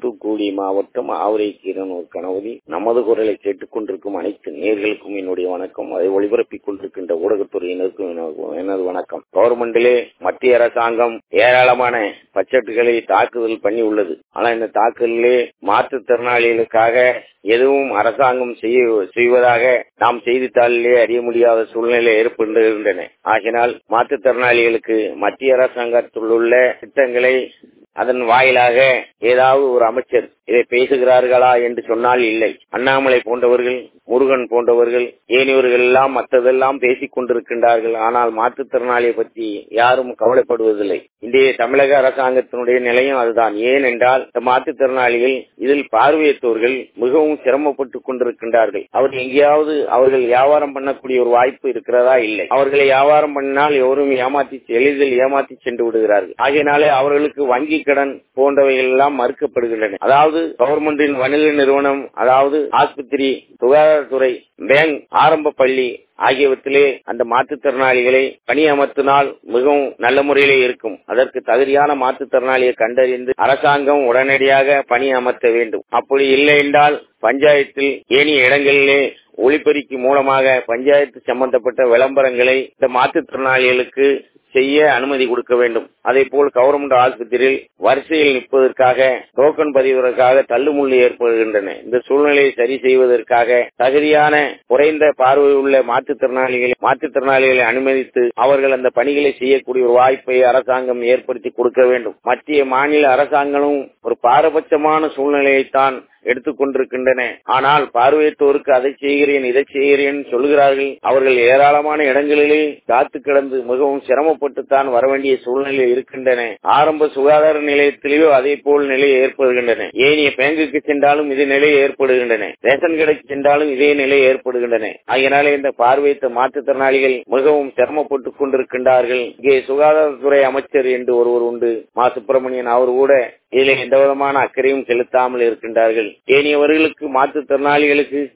தூத்துக்குடி மாவட்டம் ஆவரைக்கீரனூர் கணபதி நமது குரலை கேட்டுக் கொண்டிருக்கும் அனைத்து நேர்களுக்கும் என்னுடைய வணக்கம் அதை ஒளிபரப்பிக் கொண்டிருக்கின்ற ஊடகத்துறையினருக்கும் எனது- எனது வணக்கம் கவர்மெண்டிலே மத்திய அரசாங்கம் ஏராளமான பட்ஜெட்டுகளை தாக்குதல் பண்ணி உள்ளது ஆனா இந்த தாக்குதலிலே மாற்றுத்திறனாளிகளுக்காக எதுவும் அரசாங்கம் செய்ய செய்வதாக நாம் செய்தித்தாளிலே அறிய முடியாத சூழ்நிலை ஏற்படுகின்றன ஆகினால் மாற்றுத்திறனாளிகளுக்கு மத்திய அரசாங்கத்தில் உள்ள திட்டங்களை அதன் வாயிலாக ஏதாவது ஒரு அமைச்சர் இதை பேசுகிறார்களா என்று சொன்னால் இல்லை அண்ணாமலை போன்றவர்கள் முருகன் போன்றவர்கள் ஏனையவர்கள் எல்லாம் மற்றதெல்லாம் பேசிக் கொண்டிருக்கின்றார்கள் ஆனால் மாற்றுத்திறனாளியை பற்றி யாரும் கவலைப்படுவதில்லை இன்றைய தமிழக அரசாங்கத்தினுடைய நிலையம் அதுதான் ஏனென்றால் இந்த மாற்றுத்திறனாளிகள் இதில் பார்வையற்றோர்கள் மிகவும் சிரமப்பட்டுக் கொண்டிருக்கின்றார்கள் அவர் எங்கேயாவது அவர்கள் வியாபாரம் பண்ணக்கூடிய ஒரு வாய்ப்பு இருக்கிறதா இல்லை அவர்களை வியாபாரம் பண்ணினால் எவரும் ஏமாத்தி எளிதில் ஏமாத்தி சென்று விடுகிறார்கள் ஆகையினாலே அவர்களுக்கு வங்கி கடன் போன்றவைகள் எல்லாம் மறுக்கப்படுகின்றன அதாவது கவர்மெண்டின் வணிக நிறுவனம் அதாவது ஆஸ்பத்திரி சுகாதாரத்துறை பேங்க் ஆரம்ப பள்ளி ஆகியவற்றிலே அந்த மாற்றுத்திறனாளிகளை பணியமர்த்தினால் மிகவும் நல்ல முறையிலே இருக்கும் அதற்கு தகுதியான மாற்றுத்திறனாளியை கண்டறிந்து அரசாங்கம் உடனடியாக பணி அமர்த்த வேண்டும் அப்படி இல்லை என்றால் பஞ்சாயத்தில் ஏனைய இடங்களிலே ஒளிபெருக்கி மூலமாக பஞ்சாயத்து சம்பந்தப்பட்ட விளம்பரங்களை இந்த மாற்றுத்திறனாளிகளுக்கு செய்ய அனுமதி கொடுக்க வேண்டும் அதே போல் கவர்மெண்ட் ஆஸ்பத்திரியில் வரிசையில் நிற்பதற்காக டோக்கன் பதிவதற்காக தள்ளுமுள்ளு ஏற்படுகின்றன இந்த சூழ்நிலையை சரி செய்வதற்காக தகுதியான குறைந்த பார்வை உள்ள மாற்றுத்திறனாளிகளை மாற்றுத்திறனாளிகளை அனுமதித்து அவர்கள் அந்த பணிகளை செய்யக்கூடிய ஒரு வாய்ப்பை அரசாங்கம் ஏற்படுத்தி கொடுக்க வேண்டும் மத்திய மாநில அரசாங்கமும் ஒரு பாரபட்சமான சூழ்நிலையைத்தான் எடுத்துக் கொண்டிருக்கின்றன ஆனால் பார்வையற்றோருக்கு அதை செய்கிறேன் இதை செய்கிறேன் சொல்லுகிறார்கள் அவர்கள் ஏராளமான இடங்களிலே காத்து கிடந்து மிகவும் சிரமப்பட்டுத்தான் வர வேண்டிய சூழ்நிலை இருக்கின்றன ஆரம்ப சுகாதார நிலையத்திலேயோ அதே போல் நிலை ஏற்படுகின்றன ஏனைய பேங்குக்கு சென்றாலும் இதே நிலை ஏற்படுகின்றன ரேஷன் கடைக்கு சென்றாலும் இதே நிலை ஏற்படுகின்றன அதனாலே இந்த பார்வையற்ற மாற்றுத்திறனாளிகள் மிகவும் சிரமப்பட்டுக் கொண்டிருக்கின்றார்கள் இங்கே சுகாதாரத்துறை அமைச்சர் என்று ஒருவர் உண்டு மா சுப்பிரமணியன் அவர் கூட இதில் எந்த விதமான அக்கறையும் செலுத்தாமல் இருக்கின்றார்கள் ஏனையவர்களுக்கு மாற்றுத்திறனாளிகளுக்கு